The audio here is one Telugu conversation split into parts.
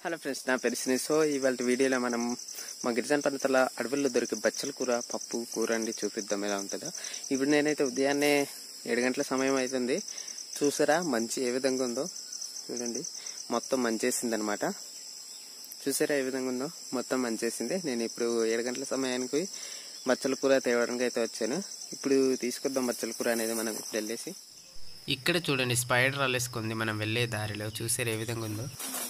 హలో ఫ్రెండ్స్ నా పేరు శ్రీ సో ఇవాళ వీడియోలో మనం మా గిరిజన ప్రాంతాల అడవుల్లో దొరికే బచ్చల కూర పప్పు కూర అండి చూపిద్దాం ఎలా ఉంటుందో ఇప్పుడు నేనైతే ఉదయాన్నే ఏడు గంటల సమయం అవుతుంది చూసారా మంచి ఏ విధంగా ఉందో చూడండి మొత్తం మంచేసింది అనమాట చూసారా ఏ విధంగా ఉందో మొత్తం మంచేసింది నేను ఇప్పుడు ఏడు గంటల సమయానికి బచ్చల కూర తేవడానికి అయితే వచ్చాను ఇప్పుడు తీసుకొద్దాం బచ్చల కూర అనేది మనం ఇప్పుడు వెళ్ళేసి ఇక్కడ చూడండి స్పైడర్ అల్లేసుకుంది మనం వెళ్ళే దారిలో చూసారు ఏ విధంగా ఉందో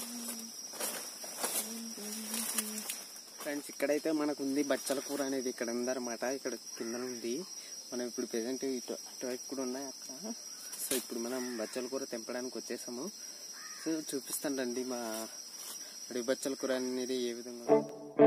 ఫ్రెండ్స్ ఇక్కడైతే మనకు ఉంది బచ్చల కూర అనేది ఇక్కడ ఉందన్నమాట ఇక్కడ కింద ఉంది మనం ఇప్పుడు ప్రెసెంట్ ఇటు అటువైపు కూడా ఉన్నాయి అక్కడ సో ఇప్పుడు మనం బచ్చల కూర తెంపడానికి వచ్చేసాము సో చూపిస్తాను రండి మా అడవి బచ్చల కూర అనేది ఏ విధంగా ఉందో.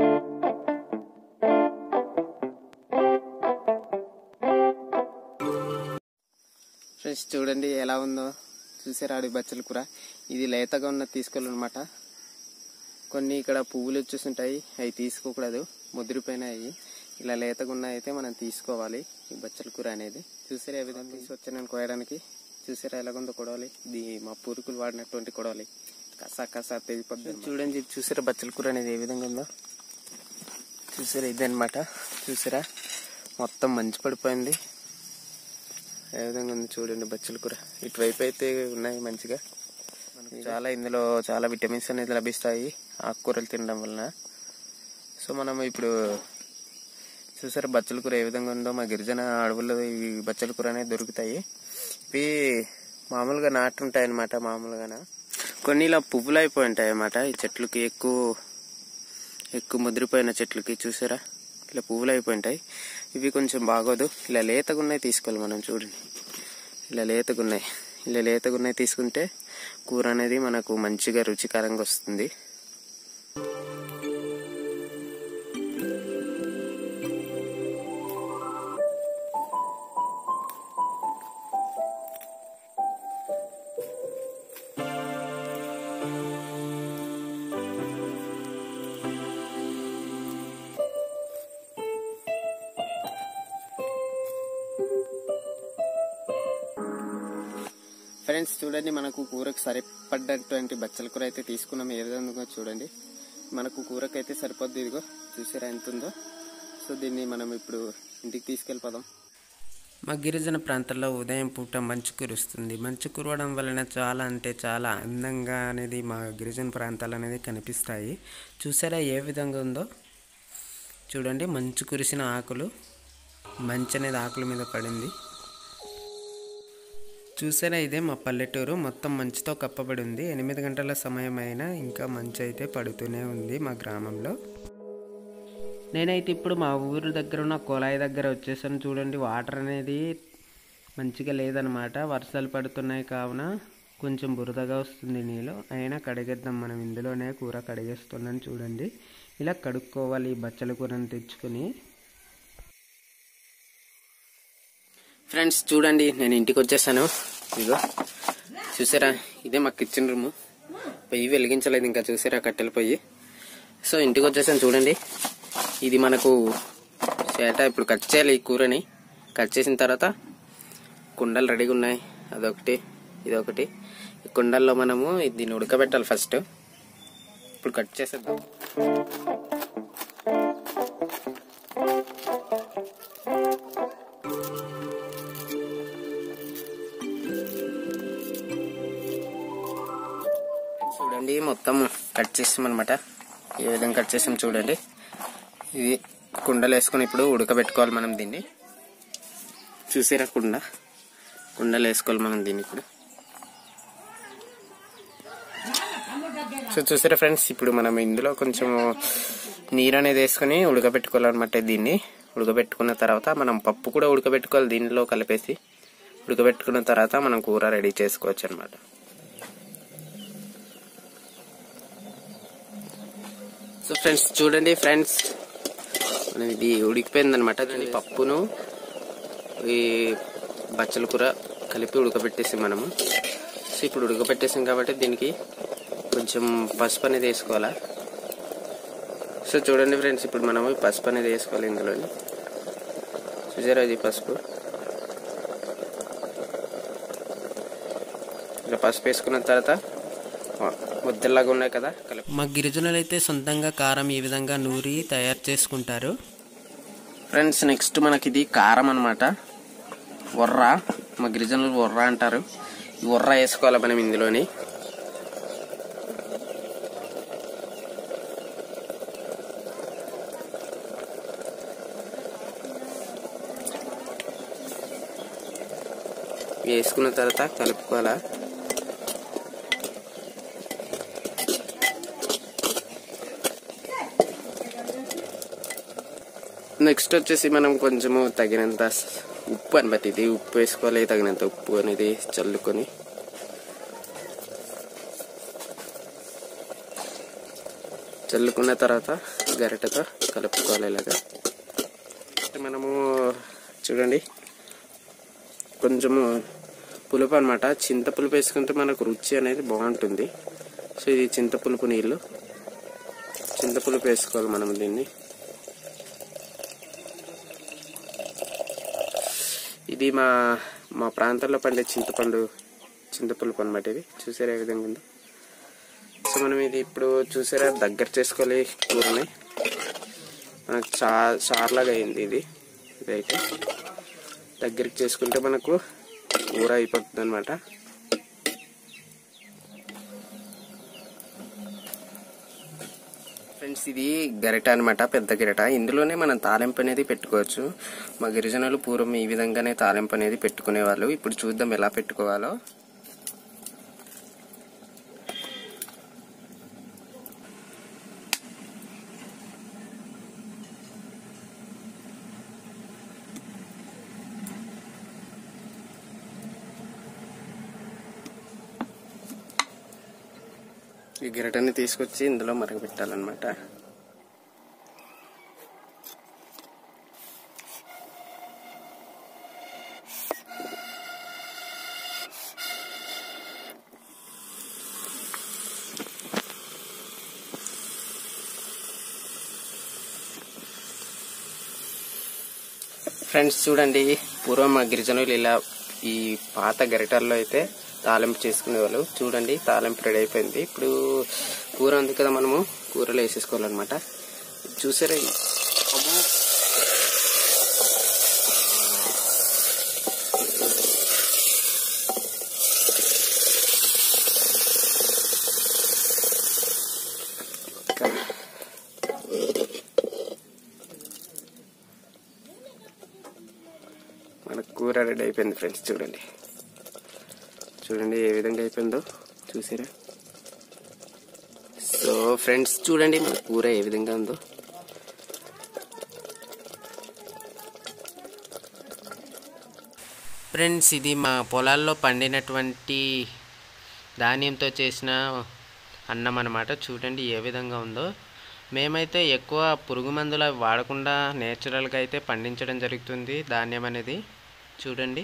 ఫ్రెండ్స్ చూడండి ఎలా ఉందో చూసారా అడవి బచ్చల కూర ఇది లేతగా ఉన్న తీసుకోవాలన్నమాట కొన్ని ఇక్కడ పువ్వులు వచ్చేస్తుంటాయి అవి తీసుకోకూడదు ముదిరిపోయినాయి ఇలా లేతగా ఉన్నాయి అయితే మనం తీసుకోవాలి ఈ బచ్చల కూర అనేది చూసారా ఏ విధంగా తీసుకొచ్చాను కోయడానికి చూసారా ఎలాగుందో కొడవాలి ఇది మా పూర్వీకులు వాడినటువంటి కొడవాలి కసా కసా తెగిపోద్ది చూడండి ఇది చూసారా బచ్చల కూర అనేది ఏ విధంగా ఉందో చూసారా ఇదన్నమాట చూసారా మొత్తం మంచి పడిపోయింది ఏ విధంగా ఉంది చూడండి బచ్చల కూర ఇటువైపు అయితే ఉన్నాయి మంచిగా మనకు చాలా ఇందులో చాలా విటమిన్స్ అనేది లభిస్తాయి ఆకుకూరలు తినడం వలన సో మనం ఇప్పుడు చూసారా బచ్చల కూర ఏ విధంగా ఉందో మా గిరిజన అడవుల్లో ఈ బచ్చల కూర అనేది దొరుకుతాయి ఇవి మామూలుగా నాటు ఉంటాయి అనమాట మామూలుగా కొన్ని ఇలా పువ్వులు అయిపోయి ఉంటాయి అన్నమాట ఈ చెట్లకి ఎక్కువ ఎక్కువ ముదిరిపోయిన చెట్లకి చూసారా ఇలా పువ్వులు అయిపోయి ఉంటాయి ఇవి కొంచెం బాగోదు ఇలా లేతగా ఉన్నాయి తీసుకోవాలి మనం చూడండి ఇలా లేతగా ఉన్నాయి ఇలా లేతగా ఉన్నాయి తీసుకుంటే కూర అనేది మనకు మంచిగా రుచికరంగా వస్తుంది ఫ్రెండ్స్ చూడండి మనకు కూరకు సరిపడ్డటువంటి బచ్చల కూర అయితే తీసుకున్నాం ఏ విధంగా చూడండి మనకు కూరకు అయితే సరిపోద్ది ఇదిగో చూసారా ఎంత ఉందో సో దీన్ని మనం ఇప్పుడు ఇంటికి తీసుకెళ్ళిపోదాం మా గిరిజన ప్రాంతాల్లో ఉదయం పూట మంచు కురుస్తుంది మంచు కురవడం వలన చాలా అంటే చాలా అందంగా అనేది మా గిరిజన ప్రాంతాలు అనేది కనిపిస్తాయి చూసారా ఏ విధంగా ఉందో చూడండి మంచు కురిసిన ఆకులు మంచు అనేది ఆకుల మీద పడింది చూసారా ఇదే మా పల్లెటూరు మొత్తం మంచుతో కప్పబడి ఉంది ఎనిమిది గంటల సమయం అయినా ఇంకా మంచు అయితే పడుతూనే ఉంది మా గ్రామంలో నేనైతే ఇప్పుడు మా ఊరు దగ్గర ఉన్న కుళాయి దగ్గర వచ్చేసాను చూడండి వాటర్ అనేది మంచిగా లేదనమాట వర్షాలు పడుతున్నాయి కావున కొంచెం బురదగా వస్తుంది నీళ్ళు అయినా కడిగేద్దాం మనం ఇందులోనే కూర కడిగేస్తున్నాను చూడండి ఇలా కడుక్కోవాలి ఈ బచ్చల కూరని తెచ్చుకొని ఫ్రెండ్స్ చూడండి నేను ఇంటికి వచ్చేసాను ఇదిగో చూసారా ఇదే మా కిచెన్ రూమ్ పొయ్యి వెలిగించలేదు ఇంకా చూసారా కట్టెల పొయ్యి సో ఇంటికి వచ్చేసాను చూడండి ఇది మనకు చేట ఇప్పుడు కట్ చేయాలి ఈ కూరని కట్ చేసిన తర్వాత కుండలు రెడీగా ఉన్నాయి అదొకటి ఇదొకటి ఈ కుండల్లో మనము దీన్ని ఉడకబెట్టాలి ఫస్ట్ ఇప్పుడు కట్ చేసేద్దాం చూడండి మొత్తం కట్ చేసాం అనమాట ఏ విధంగా కట్ చేసాం చూడండి ఇది కుండలు వేసుకొని ఇప్పుడు ఉడకబెట్టుకోవాలి మనం దీన్ని చూసారా కుండ కుండలు వేసుకోవాలి మనం దీన్ని ఇప్పుడు సో చూసారా ఫ్రెండ్స్ ఇప్పుడు మనం ఇందులో కొంచెం నీరు అనేది వేసుకొని ఉడకబెట్టుకోవాలన్నమాట దీన్ని ఉడకబెట్టుకున్న తర్వాత మనం పప్పు కూడా ఉడకబెట్టుకోవాలి దీనిలో కలిపేసి ఉడకబెట్టుకున్న తర్వాత మనం కూర రెడీ చేసుకోవచ్చు అనమాట సో ఫ్రెండ్స్ చూడండి ఫ్రెండ్స్ మనం ఇది ఉడికిపోయింది అనమాట దాని పప్పును ఈ బచ్చల కూర కలిపి ఉడకబెట్టేసి మనము సో ఇప్పుడు ఉడకబెట్టేసాం కాబట్టి దీనికి కొంచెం పసుపు అనేది వేసుకోవాలా సో చూడండి ఫ్రెండ్స్ ఇప్పుడు మనము ఈ పసుపు అనేది వేసుకోవాలి ఇందులో చూసారా ఇది పసుపు ఇలా పసుపు వేసుకున్న తర్వాత ముద్దలాగా ఉన్నాయి కదా కలుపు మా గిరిజనులు అయితే సొంతంగా కారం ఈ విధంగా నూరి తయారు చేసుకుంటారు ఫ్రెండ్స్ నెక్స్ట్ మనకి ఇది కారం అనమాట ఉర్ర మా గిరిజనులు ఉర్ర అంటారు ఈ ఉర్ర వేసుకోవాలి మనం ఇందులోని వేసుకున్న తర్వాత కలుపుకోవాలా నెక్స్ట్ వచ్చేసి మనం కొంచెము తగినంత ఉప్పు అని బట్టి ఇది ఉప్పు వేసుకోవాలి తగినంత ఉప్పు అనేది చల్లుకొని చల్లుకున్న తర్వాత గరిటెతో కలుపుకోవాలి ఇలాగా మనము చూడండి కొంచెము పులుపు అనమాట చింత పులుపు వేసుకుంటే మనకు రుచి అనేది బాగుంటుంది సో ఇది చింత పులుపు నీళ్ళు చింత పులుపు వేసుకోవాలి మనం దీన్ని ఇది మా మా ప్రాంతంలో పండే చింతపండు చింతపులుపు అనమాట ఇది చూసారా ఏ విధంగా ఉందో సో మనం ఇది ఇప్పుడు చూసారా దగ్గర చేసుకోవాలి కూరని మనకు చా చార్లాగా అయింది ఇది ఇదైతే దగ్గరికి చేసుకుంటే మనకు కూర అయిపోతుంది అనమాట ఫ్రెండ్స్ ఇది గరిట అనమాట పెద్ద గరిట ఇందులోనే మనం తాలింపు అనేది పెట్టుకోవచ్చు మా గిరిజనులు పూర్వం ఈ విధంగానే తాలింపు అనేది పెట్టుకునేవాళ్ళు ఇప్పుడు చూద్దాం ఎలా పెట్టుకోవాలో ఈ గిరటని తీసుకొచ్చి ఇందులో మరగబెట్టాలన్నమాట ఫ్రెండ్స్ చూడండి పూర్వం మా గిరిజనులు ఇలా ఈ పాత గరిటల్లో అయితే తాలింపు చేసుకునేవాళ్ళు చూడండి తాలింపు రెడీ అయిపోయింది ఇప్పుడు కూర ఉంది కదా మనము కూరలో వేసేసుకోవాలన్నమాట చూసారా ఇది? అమ్మో. ఇంకా మన కూర రెడీ అయిపోయింది ఫ్రెండ్స్ చూడండి చూడండి ఏ విధంగా అయిపోయిందో చూసారా సో ఫ్రెండ్స్ చూడండి మన కూర ఏ విధంగా ఉందో ఫ్రెండ్స్ ఇది మా పొలాల్లో పండినటువంటి ధాన్యంతో చేసిన అన్నం అన్నమాట చూడండి ఏ విధంగా ఉందో మేమైతే ఎక్కువ పురుగు మందులు అవి వాడకుండా నేచురల్గా అయితే పండించడం జరుగుతుంది ధాన్యం అనేది చూడండి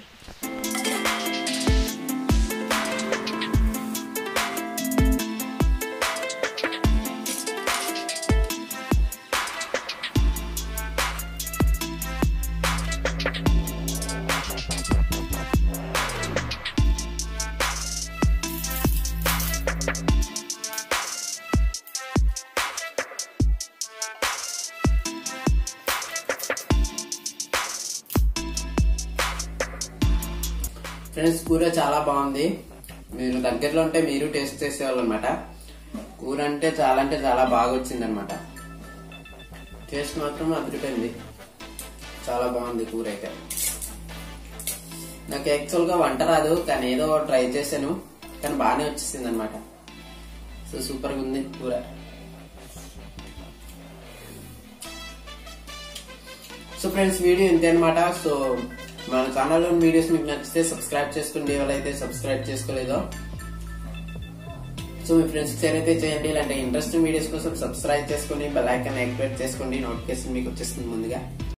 ఫ్రెండ్స్ కూర చాలా బాగుంది మీరు దగ్గరలో ఉంటే మీరు టేస్ట్ చేసేవాళ్ళు అనమాట కూర అంటే చాలా అంటే చాలా బాగా వచ్చింది అనమాట టేస్ట్ మాత్రం అదిరిపోయింది చాలా బాగుంది కూర అయితే నాకు యాక్చువల్ గా వంట రాదు కానీ ఏదో ట్రై చేశాను కానీ బాగానే వచ్చేసింది అనమాట సో సూపర్ గా ఉంది కూర సో ఫ్రెండ్స్ వీడియో ఇంతే అనమాట సో మన ఛానల్లో వీడియోస్ మీకు నచ్చితే సబ్స్క్రైబ్ చేసుకోండి ఎవరైతే సబ్స్క్రైబ్ చేసుకోలేదో సో మీ ఫ్రెండ్స్ షేర్ అయితే చేయండి ఇలాంటి ఇంట్రెస్టింగ్ వీడియోస్ కోసం సబ్స్క్రైబ్ చేసుకోండి బెల్ ఐకాన్ యాక్టివేట్ చేసుకోండి నోటిఫికేషన్ మీకు వచ్చేస్తుంది ముందుగా